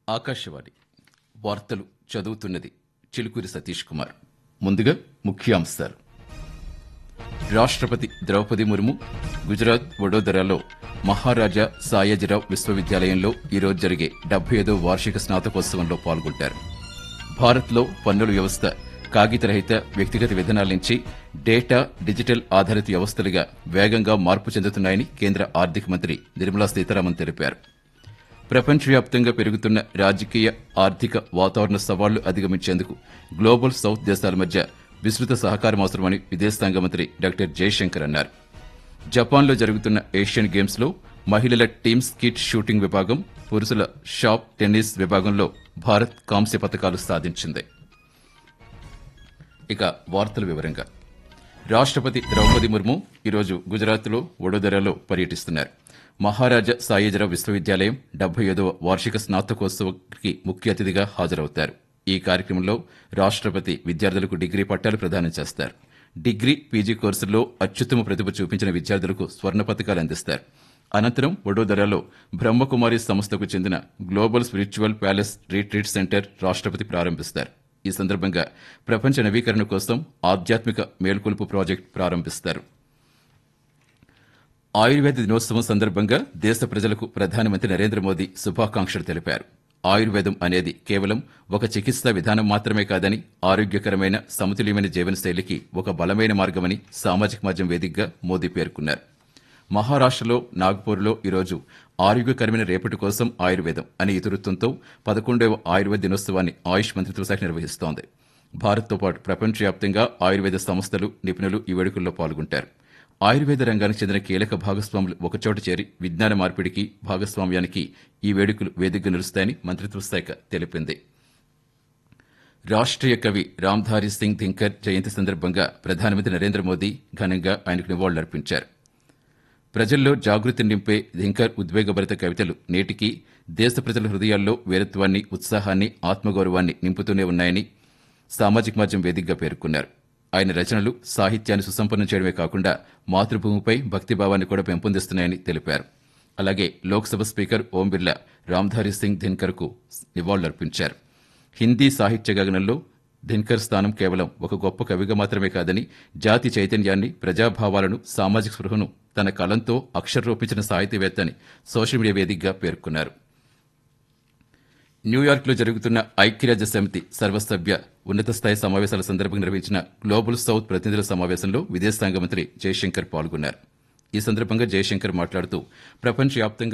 ఆకాశవాణి వార్తలు చదువుతున్నది చిలుకూరి సతీష్ కుమార్ ముందుగా ముఖ్యాంశాలు రాష్ట్రపతి ద్రౌపది ముర్ము గుజరాత్ వడోదరాలో మహారాజా సాయాజీరావు విశ్వవిద్యాలయంలో ఈరోజు జరిగే డెబ్బై ఐదో వార్షిక స్నాతకోత్సవంలో పాల్గొంటారు భారత్లో పన్నుల వ్యవస్థ కాగితరహిత వ్యక్తిగత విధానాల నుంచి డేటా డిజిటల్ ఆధారిత వ్యవస్థలుగా వేగంగా మార్పు చెందుతున్నాయని కేంద్ర ఆర్థిక మంత్రి నిర్మలా సీతారామన్ తెలిపారు ప్రపంచవ్యాప్తంగా పెరుగుతున్న రాజకీయ ఆర్థిక వాతావరణ సవాళ్లు అధిగమించేందుకు గ్లోబల్ సౌత్ దేశాల మధ్య విస్తృత సహకారం అవసరమని విదేశాంగ మంత్రి డాక్టర్ జయశంకర్ అన్నారు జపాన్లో జరుగుతున్న ఏషియన్ గేమ్స్ లో మహిళల టీమ్ స్కిట్ షూటింగ్ విభాగం పురుషుల షాప్ టెన్నిస్ విభాగంలో భారత్ కాంస్య పథకాలు సాధించింది ఇక వార్తల వివరంగా రాష్ట్రపతి ద్రౌపది ముర్ము ఈరోజు గుజరాత్లో వడోదరాలో పర్యటిస్తున్నారు మహారాజా సాయేజరావు విశ్వవిద్యాలయం డెబ్బై ఐదవ వార్షిక స్నాతకోత్సవానికి ముఖ్య అతిథిగా హాజరవుతారు ఈ కార్యక్రమంలో రాష్ట్రపతి విద్యార్థులకు డిగ్రీ పట్టాలు ప్రదానం చేస్తారు డిగ్రీ పీజీ కోర్సుల్లో అత్యుత్తమ ప్రతిభ చూపించిన విద్యార్థులకు స్వర్ణ పథకాలు అందిస్తారు అనంతరం వడోదరాలో బ్రహ్మకుమారి సంస్థకు చెందిన global spiritual palace retreat centre రాష్ట్రపతి ప్రారంభిస్తారు ఈ సందర్భంగా ప్రపంచ నవీకరణ కోసం ఆధ్యాత్మిక మేల్కొలుపు ప్రాజెక్టు ప్రారంభిస్తారు ఆయుర్వేద దినోత్సవం సందర్భంగా దేశ ప్రజలకు ప్రధానమంత్రి నరేంద్ర మోదీ శుభాకాంక్షలు తెలిపారు ఆయుర్వేదం అనేది కేవలం ఒక చికిత్సా విధానం మాత్రమే కాదని ఆరోగ్యకరమైన సమతుల్యమైన జీవనశైలికి ఒక బలమైన మార్గమని సామాజిక మాధ్యమం వేదికగా మోదీ పేర్కొన్నారు మహారాష్టలో నాగ్పూర్లో ఈరోజు ఆరోగ్యకరమైన రేపటి కోసం ఆయుర్వేదం అనే ఇతివృత్తంతో పదకొండవ ఆయుర్వేద దినోత్సవాన్ని ఆయుష్ మంత్రిత్వ శాఖ నిర్వహిస్తోంది భారత్తో పాటు ప్రపంచవ్యాప్తంగా ఆయుర్వేద సంస్థలు నిపుణులు ఈ వేడుకల్లో పాల్గొంటారు ఆయుర్వేద రంగానికి చెందిన కీలక భాగస్వాములు ఒకచోట చేరి విజ్ఞాన మార్పిడికి భాగస్వామ్యానికి ఈ వేడుకలు వేదికగా నిలుస్తాయని మంత్రిత్వ శాఖ తెలిపింది రాష్ట్రీయ కవి రామ్ధారి సింగ్ ధింకర్ జయంతి సందర్భంగా ప్రధానమంత్రి నరేంద్ర మోదీ ఘనంగా ఆయనకు నివాళులర్పించారు ప్రజల్లో జాగృతి నింపే ధింకర్ ఉద్వేగభరిత కవితలు నేటికి దేశ ప్రజల హృదయాల్లో వీరత్వాన్ని ఉత్సాహాన్ని ఆత్మగౌరవాన్ని నింపుతూనే ఉన్నాయని సామాజిక మాధ్యమం వేదికగా పేర్కొన్నారు ఆయన రచనలు సాహిత్యాన్ని సుసంపన్నం చేయడమే కాకుండా మాతృభూమిపై భక్తిభావాన్ని కూడా పెంపొందిస్తున్నాయని తెలిపారు అలాగే లోక్సభ స్పీకర్ ఓం బిర్లా రామ్ధారి సింగ్ ధిన్కర్కు నివాళులర్పించారు హిందీ సాహిత్య గగనంలో దినకర్ స్థానం కేవలం ఒక గొప్ప కవిగా మాత్రమే కాదని జాతి చైతన్యాన్ని ప్రజాభావాలను సామాజిక స్పృహను తన కలంతో అక్షరరూపించిన సాహితీవేత్త అని సోషల్ మీడియా వేదికగా పేర్కొన్నారు న్యూయార్క్లో జరుగుతున్న ఐక్యరాజ్య సమితి సర్వసభ్య ఉన్నత స్థాయి సమావేశాల సందర్భంగా నిర్వహించిన గ్లోబల్ సౌత్ ప్రతినిధుల సమావేశంలో విదేశాంగ మంత్రి జయశంకర్ పాల్గొన్నారు ఈ సందర్భంగా జయశంకర్ మాట్లాడుతూ ప్రపంచవ్యాప్తంగా